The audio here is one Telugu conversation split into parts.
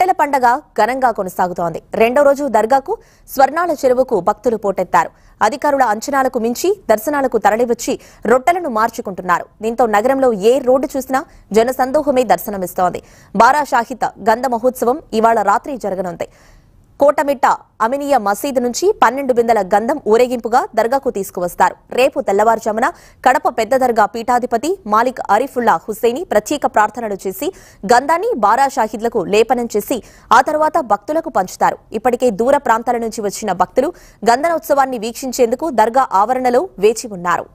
రొట్టెల పండగ ఘనంగా కొనసాగుతోంది రెండో రోజు దర్గాకు స్వర్ణాల చెరువుకు భక్తులు పోటెత్తారు అధికారుల అంచనాలకు మించి దర్శనాలకు తరలివచ్చి రొట్టెలను మార్చుకుంటున్నారు దీంతో నగరంలో ఏ రోడ్డు చూసినా జనసందోహమే దర్శనమిస్తోంది బారా షాహిద్ గంధ మహోత్సవం ఇవాళ రాత్రి జరగనుంది కోటమిట్ట అమినియ మసీదు నుంచి పన్నెండు బిందెల గంధం ఊరేగింపుగా దర్గాకు తీసుకువస్తారు రేపు తెల్లవారుజామున కడప పెద్ద దర్గా పీఠాధిపతి మాలిక్ అరిఫుల్లా హుస్సేని ప్రత్యేక ప్రార్థనలు చేసి గంధాన్ని బారా షాహిద్లకు లేపనం చేసి ఆ తర్వాత భక్తులకు పంచుతారు ఇప్పటికే దూర ప్రాంతాల నుంచి వచ్చిన భక్తులు గంధనోత్సవాన్ని వీక్షించేందుకు దర్గా ఆవరణలో వేచి ఉన్నారు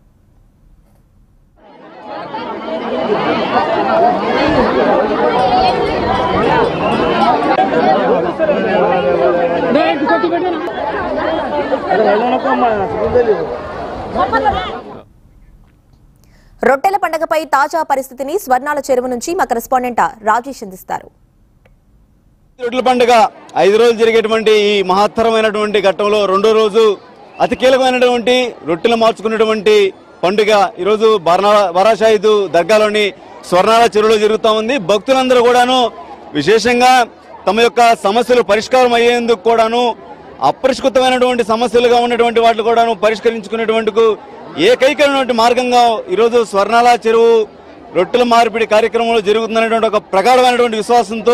రొట్టెల పండగపై తాజా పరిస్థితిని స్వర్ణాల చెరువు నుంచి మా కరెస్పాండెంట్ రాజేష్ అందిస్తారు రొట్టెల పండుగ ఐదు రోజులు జరిగేటువంటి ఈ మహత్తరమైనటువంటి ఘట్టంలో రెండో రోజు అతి కీలకమైనటువంటి రొట్టెలు మార్చుకున్నటువంటి పండుగ ఈరోజు బర్నా బరాషాయిదు దర్గాలోని స్వర్ణాల చెరువులో జరుగుతూ ఉంది భక్తులందరూ కూడాను విశేషంగా తమ యొక్క సమస్యలు పరిష్కారం అయ్యేందుకు కూడాను అపరిష్కృతమైనటువంటి సమస్యలుగా ఉన్నటువంటి వాటిని కూడాను పరిష్కరించుకునేటువంటి ఏకైకమైనటువంటి మార్గంగా ఈరోజు స్వర్ణాల చెరువు రొట్టెల మార్పిడి కార్యక్రమంలో జరుగుతుందనేటువంటి ఒక ప్రగాఢమైనటువంటి విశ్వాసంతో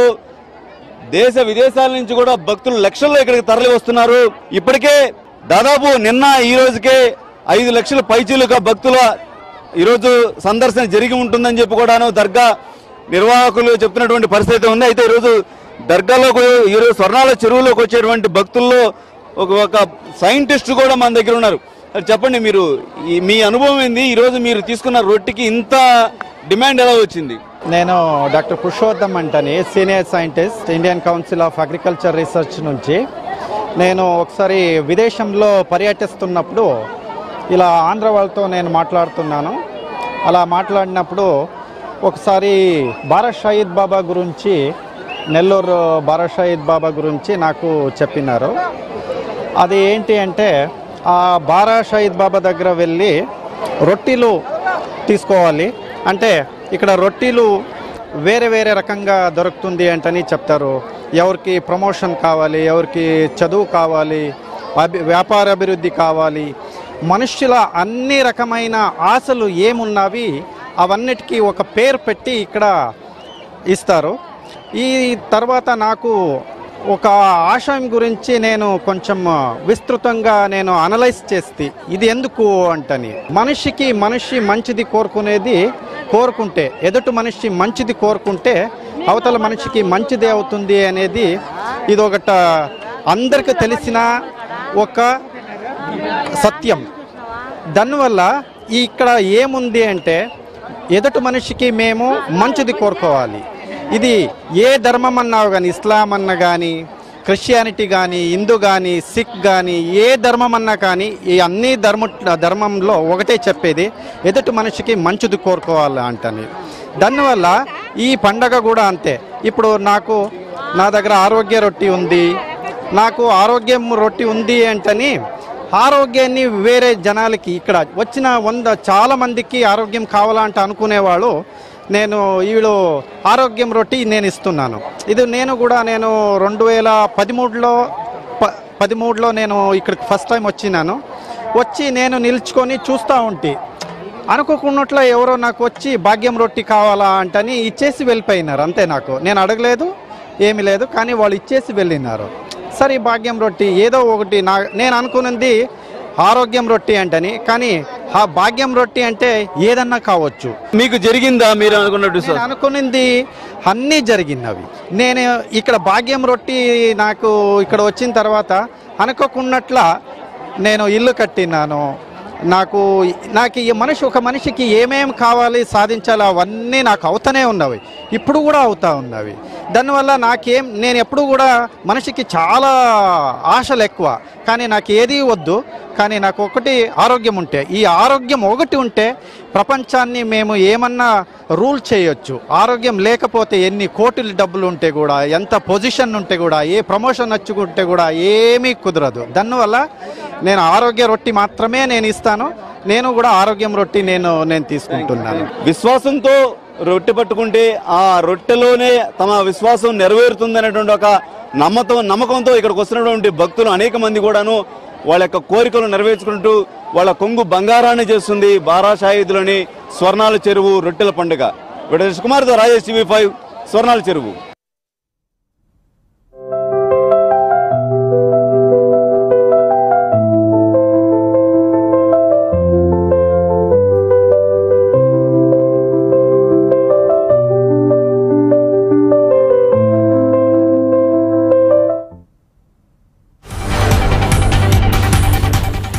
దేశ విదేశాల నుంచి కూడా భక్తులు లక్షల్లో ఇక్కడికి తరలి వస్తున్నారు ఇప్పటికే దాదాపు నిన్న ఈ రోజుకే ఐదు లక్షల పైచీలుగా భక్తుల ఈరోజు సందర్శన జరిగి ఉంటుందని చెప్పి కూడాను దర్గా నిర్వాహకులు చెప్తున్నటువంటి పరిస్థితి ఉంది అయితే ఈరోజు దర్గాలోకి ఈరోజు స్వర్ణాల చెరువులోకి వచ్చేటువంటి భక్తుల్లో ఒక ఒక సైంటిస్ట్ కూడా మన దగ్గర ఉన్నారు అది చెప్పండి మీరు ఈ- మీ అనుభవం ఏంది ఈరోజు మీరు తీసుకున్న రొట్టెకి ఇంత డిమాండ్ ఎలా వచ్చింది నేను డాక్టర్ పురుషోత్తం అంటని senior scientist Indian council of agriculture research నుంచి నేను ఒకసారి విదేశంలో పర్యటిస్తున్నప్పుడు ఇలా ఆంధ్ర వాళ్ళతో నేను మాట్లాడుతున్నాను అలా మాట్లాడినప్పుడు ఒకసారి బారా షహీద్ బాబా గురించి నెల్లూరు బారా షహీద్ బాబా గురించి నాకు చెప్పినారు అది ఏంటి అంటే ఆ బారా షహీద్ బాబా దగ్గర వెళ్ళి రొట్టెలు తీసుకోవాలి అంటే ఇక్కడ రొట్టెలు వేరే వేరే రకంగా దొరుకుతుంది అంటని చెప్తారు ఎవరికి ప్రమోషన్ కావాలి ఎవరికి చదువు కావాలి అభి వ్యాపార అభివృద్ధి కావాలి మనుష్యుల అన్ని రకమైన ఆశలు ఏమున్నవి అవన్నిటికీ ఒక పేరు పెట్టి ఇక్కడ ఇస్తారు ఈ తర్వాత నాకు ఒక ఆశయం గురించి నేను కొంచెం విస్తృతంగా నేను అనలైజ్ చేస్తే ఇది ఎందుకు అంటని మనిషికి మనిషి మంచిది కోరుకునేది కోరుకుంటే ఎదుటి మనిషి మంచిది కోరుకుంటే అవతల మనిషికి మంచిదే అవుతుంది అనేది ఇది ఒకట అందరికీ తెలిసిన ఒక సత్యం దానివల్ల ఈ ఇక్కడ ఏముంది అంటే ఎదుటి మనిషికి మేము మంచిది కోరుకోవాలి ఇది ఏ ధర్మం అన్నా కానీ ఇస్లాం అన్నా కానీ క్రిస్టియానిటీ కానీ హిందూ కానీ సిక్ కానీ ఏ ధర్మం అన్నా కానీ ఈ అన్ని ధర్మ ధర్మంలో ఒకటే చెప్పేది ఎదుటి మనిషికి మంచిది కోరుకోవాలి అంటని దానివల్ల ఈ పండగ కూడా అంతే ఇప్పుడు నాకు నా దగ్గర ఆరోగ్య రొట్టి ఉంది నాకు ఆరోగ్యం రొట్టి ఉంది అంటని ఆరోగ్యాన్ని వేరే జనాలకి ఇక్కడ వచ్చిన వంద చాలా మందికి ఆరోగ్యం కావాలంట అనుకునేవాళ్ళు నేను వీళ్ళు ఆరోగ్యం రొట్టి నేను ఇస్తున్నాను ఇది నేను కూడా నేను రెండు వేల పదిమూడులో ప పదిమూడులో నేను ఇక్కడికి ఫస్ట్ టైం వచ్చినాను వచ్చి నేను నిల్చుకొని చూస్తూ ఉంటే అనుకోకున్నట్లు ఎవరో నాకు వచ్చి భాగ్యం రొట్టి కావాలా అంటని ఇచ్చేసి వెళ్ళిపోయినారు అంతే నాకు నేను అడగలేదు ఏమీ లేదు కానీ వాళ్ళు ఇచ్చేసి వెళ్ళినారు సరే ఈ భాగ్యం రొట్టి ఏదో ఒకటి నా నేను అనుకున్నది ఆరోగ్యం రొట్టి అంటని కానీ ఆ భాగ్యం రొట్టి అంటే ఏదన్నా కావచ్చు మీకు జరిగిందా మీరు అనుకున్నట్టు నేను అనుకున్నది అన్నీ జరిగినవి నేను ఇక్కడ భాగ్యం రొట్టి నాకు ఇక్కడ వచ్చిన తర్వాత అనుకోకున్నట్ల నేను ఇల్లు కట్టినాను నాకు నాకు ఈ మనిషి ఒక మనిషికి ఏమేం కావాలి సాధించాలి అవన్నీ నాకు అవుతూనే ఉన్నవి ఇప్పుడు కూడా అవుతా ఉన్నవి దానివల్ల నాకేం నేను ఎప్పుడు కూడా మనిషికి చాలా ఆశలు ఎక్కువ కానీ నాకు ఏది వద్దు కానీ నాకు ఒకటి ఆరోగ్యం ఉంటే ఈ ఆరోగ్యం ఒకటి ఉంటే ప్రపంచాన్ని మేము ఏమన్నా రూల్ చేయొచ్చు ఆరోగ్యం లేకపోతే ఎన్ని కోట్ల డబ్బులు ఉంటే కూడా ఎంత పొజిషన్ ఉంటే కూడా ఏ ప్రమోషన్ నచ్చుకుంటే కూడా ఏమీ కుదరదు దానివల్ల నేను ఆరోగ్య రొట్టి మాత్రమే నేను ఇస్తాను నేను కూడా ఆరోగ్యం రొట్టి నేను నేను తీసుకుంటున్నాను విశ్వాసంతో రొట్టె పట్టుకుంటే ఆ రొట్టెలోనే తమ విశ్వాసం నెరవేరుతుందనేటువంటి ఒక నమ్మకం నమ్మకంతో ఇక్కడికి వస్తున్నటువంటి భక్తులు అనేక మంది కూడాను వాళ్ళ యొక్క కోరికలు నెరవేర్చుకుంటూ వాళ్ళ కొంగు బంగారాన్ని చేస్తుంది బారా షాహిద్లోని స్వర్ణాల చెరువు రొట్టెల పండుగ విడ కుమార్తో రాజేష్ టీవీ ఫైవ్ స్వర్ణాల చెరువు